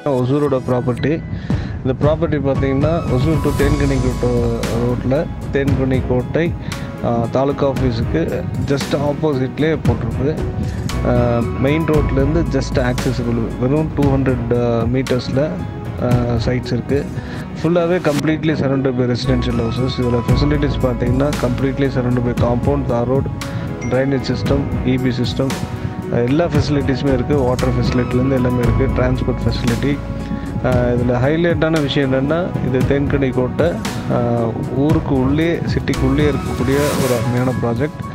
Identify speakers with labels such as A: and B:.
A: ஒசூரோட property இந்த property பார்த்தீங்கன்னா Hosur to தேன்கனி ரோட்டில் தேன்கனி கோட்டை தாலுக்கா ஆஃபீஸுக்கு ஜஸ்ட் ஆப்போசிட்லேயே போட்டிருக்கு மெயின் ரோட்லேருந்து ஜஸ்ட் ஆக்சசிபிள் வெறும் டூ ஹண்ட்ரட் மீட்டர்ஸில் சைட்ஸ் இருக்குது ஃபுல்லாகவே completely surrounded by residential houses இதில் ஃபெசிலிட்டிஸ் பார்த்தீங்கன்னா completely surrounded by compound tar road drainage system EB system எல்லா ஃபெசிலிட்டிஸுமே இருக்குது வாட்டர் ஃபெசிலிட்டிலேருந்து எல்லாமே இருக்குது டிரான்ஸ்போர்ட் ஃபெசிலிட்டி இதில் ஹைலைட்டான விஷயம் என்னென்னா இது தென்கனி கோட்டை ஆஹ் ஊருக்கு உள்ளே சிட்டிக்கு உள்ளே இருக்கக்கூடிய ஒரு அருமையான ப்ராஜெக்ட்